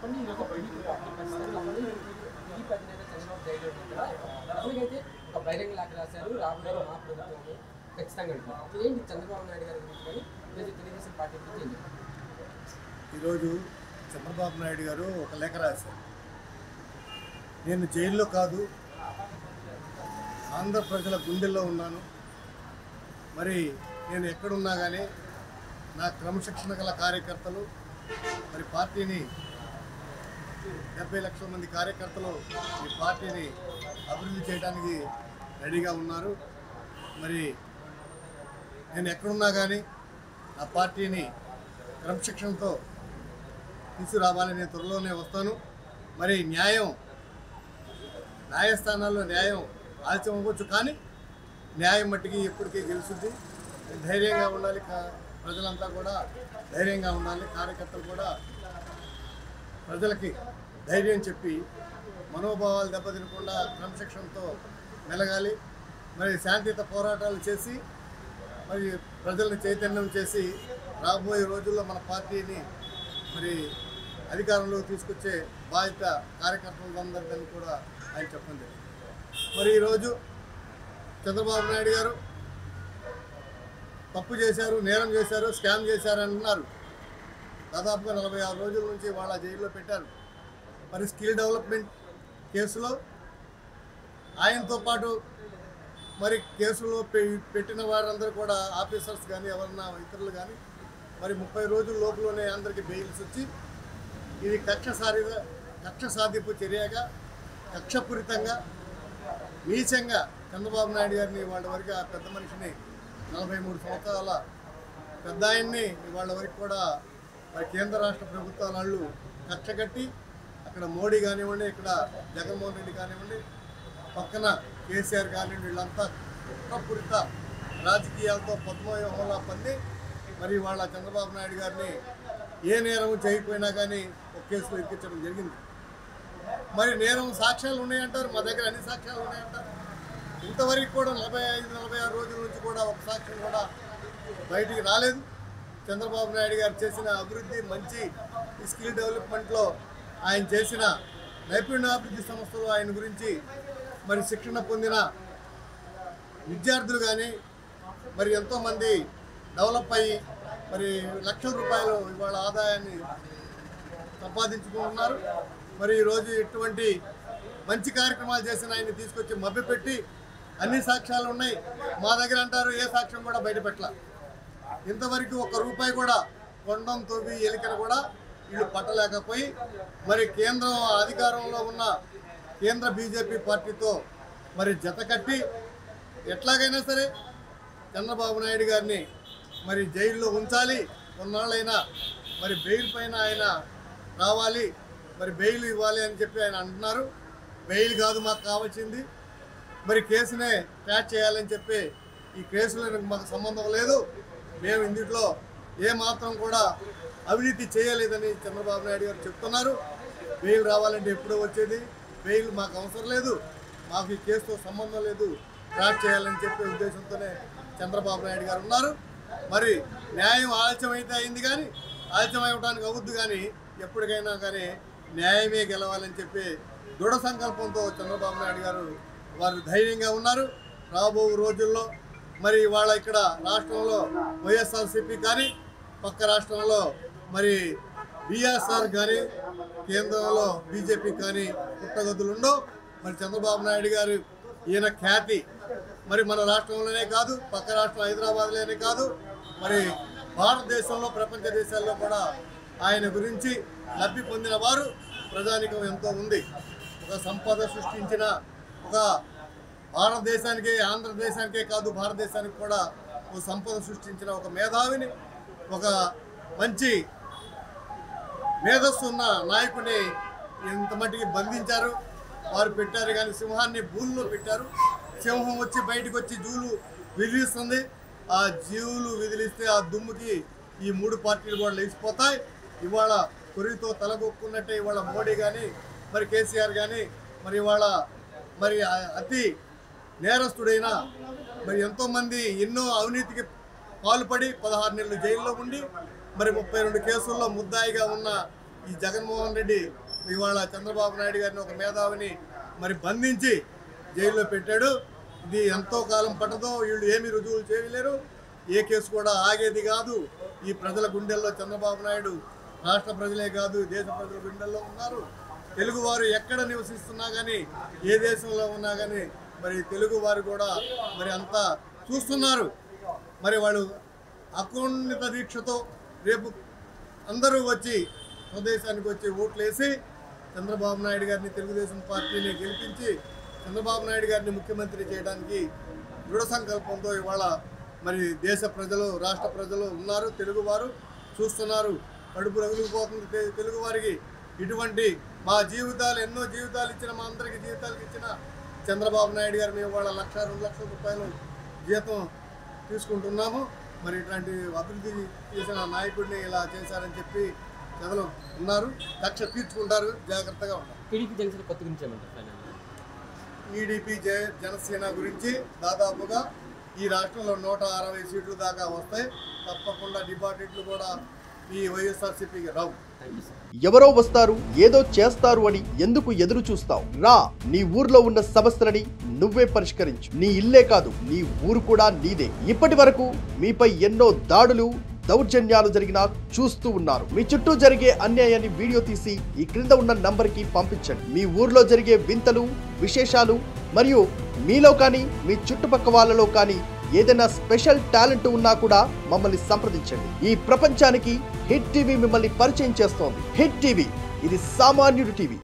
చెప్పండి ఈ యొక్క టీడీపీ పార్టీ పరిస్థితులు ఉంది. టీడీపీ అధినేత చంద్రబాబు జైలు ఉంటారా అసలుకైతే ఒక బహిరంగ లేఖ రాశారు రాబోయే మా ప్రభుత్వం ఖచ్చితంగా అంటున్నారు ఏంటి చంద్రబాబు నాయుడు గారి గురించి కానీ లేదా తెలుగుదేశం పార్టీ గురించి ఏం చెప్తారు? ఈరోజు చంద్రబాబు నాయుడు గారు ఒక లేఖ రాశారు నేను జైల్లో కాదు ఆంధ్ర ప్రజల గుండెల్లో ఉన్నాను మరి నేను ఎక్కడున్నా కానీ నా క్రమశిక్షణ గల కార్యకర్తలు మరి పార్టీని డెబ్బై లక్షల మంది కార్యకర్తలు ఈ పార్టీని అభివృద్ధి చేయడానికి రెడీగా ఉన్నారు మరి నేను ఎక్కడున్నా కానీ ఆ పార్టీని క్రమశిక్షణతో తీసుకురావాలని నేను త్వరలోనే వస్తాను మరి న్యాయం న్యాయస్థానాల్లో న్యాయం ఆలస్యం అవ్వచ్చు కానీ న్యాయం మట్టికి ఎప్పటికీ గెలుస్తుంది ధైర్యంగా ఉండాలి కా- ప్రజలంతా కూడా ధైర్యంగా ఉండాలి కార్యకర్తలు కూడా ప్రజలకి ధైర్యం చెప్పి మనోభావాలు దెబ్బతినకుండా క్రమశిక్షణతో మెలగాలి మరి శాంతియుత పోరాటాలు చేసి మరి ప్రజల్ని చైతన్యం చేసి రాబోయే రోజుల్లో మన పార్టీని మరి అధికారంలోకి తీసుకొచ్చే బాధ్యత కార్యకర్తలందరిదని కూడా ఆయన చెప్పడం జరిగింది మరి ఈరోజు చంద్రబాబు నాయుడు గారు తప్పు చేశారు నేరం చేశారు స్కామ్ చేశారు అంటున్నారు దాదాపుగా నలభై ఆరు రోజుల నుంచి వాళ్ళ జైల్లో పెట్టారు మరి స్కిల్ డెవలప్మెంట్ కేసులో ఆయనతో పాటు మరి కేసులో పె- పెట్టిన వారందరూ కూడా ఆఫీసర్స్ కానీ ఎవరన్నా ఇతరులు కానీ మరి ముప్పై రోజుల లోపలనే అందరికీ బెయిల్స్ వచ్చి ఇది కక్ష సారి కక్ష సాధింపు చర్యగా కక్షపూరితంగా నీచంగా చంద్రబాబు నాయుడు గారిని వాళ్ళ వరకు ఆ పెద్ద మనిషిని నలభై మూడు సంవత్సరాల పెద్ద ఆయన్ని వాళ్ళ వరకు కూడా మరి కేంద్ర రాష్ట్ర ప్రభుత్వాల వాళ్ళు కక్ష కట్టి అక్కడ మోడీ కానివ్వండి ఇక్కడ జగన్మోహన్ రెడ్డి కానివ్వండి పక్కన కేసీఆర్ కానివ్వండి వీళ్ళంతా కుట్రపూరిత రాజకీయాలతో పద్మవ్యూహంలా పంది మరి వాళ్ళ చంద్రబాబు నాయుడు గారిని ఏ నేరం చేయకపోయినా కానీ ఒక కేసులో ఇరికించడం జరిగింది మరి నేరం సాక్ష్యాలు ఉన్నాయంటారు మా దగ్గర అన్ని సాక్ష్యాలు ఉన్నాయంటారు ఇంతవరకు కూడా నలభై ఐదు నలభై ఆరు రోజుల నుంచి కూడా ఒక సాక్ష్యం కూడా బయటికి రాలేదు చంద్రబాబు నాయుడు గారు చేసిన అభివృద్ధి మంచి ఈ స్కిల్ డెవలప్మెంట్లో ఆయన చేసిన నైపుణ్యాభివృద్ధి సంస్థలు ఆయన గురించి మరి శిక్షణ పొందిన విద్యార్థులు కానీ మరి ఎంతోమంది డెవలప్ అయ్యి మరి లక్షల రూపాయలు ఇవాళ ఆదాయాన్ని సంపాదించుకుంటున్నారు మరి ఈరోజు ఇటువంటి మంచి కార్యక్రమాలు చేసిన ఆయన్ని తీసుకొచ్చి మభ్యపెట్టి అన్ని సాక్ష్యాలు ఉన్నాయి మా దగ్గర అంటారు ఏ సాక్ష్యం కూడా బయట పెట్టల ఇంతవరకు ఒక్క రూపాయి కూడా కొండం తవ్వి ఎలికన కూడా వీళ్ళు పట్టలేకపోయి మరి కేంద్రం అధికారంలో ఉన్న కేంద్ర బీజేపీ పార్టీతో మరి జత కట్టి ఎట్లాగైనా సరే చంద్రబాబు నాయుడు గారిని మరి జైల్లో ఉంచాలి కొన్నాళ్ళైనా మరి బెయిల్ పైన ఆయన రావాలి మరి బెయిల్ ఇవ్వాలి అని చెప్పి ఆయన అంటున్నారు బెయిల్ కాదు మాకు కావాల్సింది మరి కేసునే క్యాచ్ చేయాలని చెప్పి ఈ కేసులో మాకు సంబంధం లేదు మేము ఇందులో ఏ మాత్రం కూడా అవినీతి చేయలేదని చంద్రబాబు నాయుడు గారు చెప్తున్నారు బెయిల్ రావాలంటే ఎప్పుడో వచ్చేది బెయిల్ మాకు అవసరం లేదు మాకు ఈ కేసుతో సంబంధం లేదు క్రాక్ చేయాలని చెప్పే ఉద్దేశంతోనే చంద్రబాబు నాయుడు గారు ఉన్నారు మరి న్యాయం ఆలస్యం అయితే అయింది కానీ ఆలస్యం అవ్వడానికి అవద్దు కానీ ఎప్పటికైనా కానీ న్యాయమే గెలవాలని చెప్పి దృఢ సంకల్పంతో చంద్రబాబు నాయుడు గారు వారు ధైర్యంగా ఉన్నారు రాబో రోజుల్లో మరి వాళ్ళ ఇక్కడ రాష్ట్రంలో వైఎస్ఆర్సీపీ కానీ పక్క రాష్ట్రంలో మరి బీఎస్ఆర్ కానీ కేంద్రంలో బీజేపీ కానీ పుట్టగతులు ఉండవు మరి చంద్రబాబు నాయుడు గారు ఈయన ఖ్యాతి మరి మన రాష్ట్రంలోనే కాదు పక్క రాష్ట్రం హైదరాబాద్లోనే కాదు మరి భారతదేశంలో ప్రపంచ దేశాల్లో కూడా ఆయన గురించి లబ్ధి పొందిన వారు ప్రజానికం ఎంతో ఉంది ఒక సంపద సృష్టించిన ఒక భారతదేశానికే ఆంధ్రదేశానికే కాదు భారతదేశానికి కూడా ఒక సంపద సృష్టించిన ఒక మేధావిని ఒక మంచి మేధస్సు ఉన్న నాయకుని ఇంత మట్టికి బంధించారు వారు పెట్టారు కానీ సింహాన్ని భూమిలో పెట్టారు సింహం వచ్చి బయటకు వచ్చి జూలు విదిలిస్తుంది ఆ జీవులు విదిలిస్తే ఆ దుమ్ముకి ఈ మూడు పార్టీలు కూడా లేచిపోతాయి ఇవాళ కొరితో తలగొక్కున్నట్టే ఇవాళ మోడీ కానీ మరి కేసీఆర్ కానీ మరి ఇవాళ మరి ఆ- అతి నేరస్తుడైన మరి ఎంతోమంది ఎన్నో అవినీతికి పాల్పడి పదహారు నెలలు జైల్లో ఉండి మరి ముప్పై రెండు కేసుల్లో ముద్దాయిగా ఉన్న ఈ జగన్మోహన్ రెడ్డి ఇవాళ చంద్రబాబు నాయుడు గారిని ఒక మేధావిని మరి బంధించి జైల్లో పెట్టాడు ఇది ఎంతో కాలం పట్టదో వీళ్ళు ఏమీ రుజువులు చేయలేరు ఏ కేసు కూడా ఆగేది కాదు ఈ ప్రజల గుండెల్లో చంద్రబాబు నాయుడు రాష్ట్ర ప్రజలే కాదు దేశ ప్రజల గుండెల్లో ఉన్నారు తెలుగువారు ఎక్కడ నివసిస్తున్నా కానీ ఏ దేశంలో ఉన్నా కానీ మరి తెలుగు వారు కూడా మరి అంతా చూస్తున్నారు మరి వాళ్ళు అకోన్నత దీక్షతో రేపు అందరూ వచ్చి స్వదేశానికి వచ్చి ఓట్లేసి చంద్రబాబు నాయుడు గారిని తెలుగుదేశం పార్టీని గెలిపించి చంద్రబాబు నాయుడు గారిని ముఖ్యమంత్రి చేయడానికి దృఢ సంకల్పంతో ఇవాళ మరి దేశ ప్రజలు రాష్ట్ర ప్రజలు ఉన్నారు తెలుగువారు చూస్తున్నారు కడుపు రగులుకుపోతుంది తె- తెలుగు వారికి ఇటువంటి మా జీవితాలు ఎన్నో జీవితాలు ఇచ్చిన మా అందరికి జీవితాలకు ఇచ్చిన చంద్రబాబు నాయుడు గారు మేము వాళ్ళ లక్ష రెండు లక్షల రూపాయలు జీతం తీసుకుంటున్నాము మరి ఇట్లాంటి అభివృద్ధి చేసిన నాయకుడిని ఇలా చేశారని చెప్పి ప్రజలు ఉన్నారు కక్ష తీర్చుకుంటారు జాగ్రత్తగా ఉన్నారు టీడీపీ జనసేన కొత్త గురించి ఏమంటారు ఫైనల్ టీడీపీ జ జనసేన గురించి దాదాపుగా ఈ రాష్ట్రంలో నూట అరవై సీట్లు దాకా వస్తాయి తప్పకుండా డిపాజిట్లు కూడా ఈ వైఎస్ఆర్సీపీకి రావు థ్యాంక్ యూ సార్ ఎవరో వస్తారు ఏదో చేస్తారు అని ఎందుకు ఎదురు చూస్తావు రా నీ ఊర్లో ఉన్న సమస్యలని నువ్వే పరిష్కరించు నీ ఇల్లే కాదు నీ ఊరు కూడా నీదే ఇప్పటి వరకు మీపై ఎన్నో దాడులు దౌర్జన్యాలు జరిగినా చూస్తూ ఉన్నారు మీ చుట్టూ జరిగే అన్యాయాన్ని వీడియో తీసి ఈ క్రింద ఉన్న నంబర్కి పంపించండి మీ ఊర్లో జరిగే వింతలు విశేషాలు మరియు మీలో కానీ మీ చుట్టుపక్క వాళ్ళలో కానీ ఏదైనా స్పెషల్ టాలెంట్ ఉన్నా కూడా మమ్మల్ని సంప్రదించండి ఈ ప్రపంచానికి హిట్ టీవీ మిమ్మల్ని పరిచయం చేస్తోంది హిట్ టీవీ ఇది సామాన్యుడి టీవీ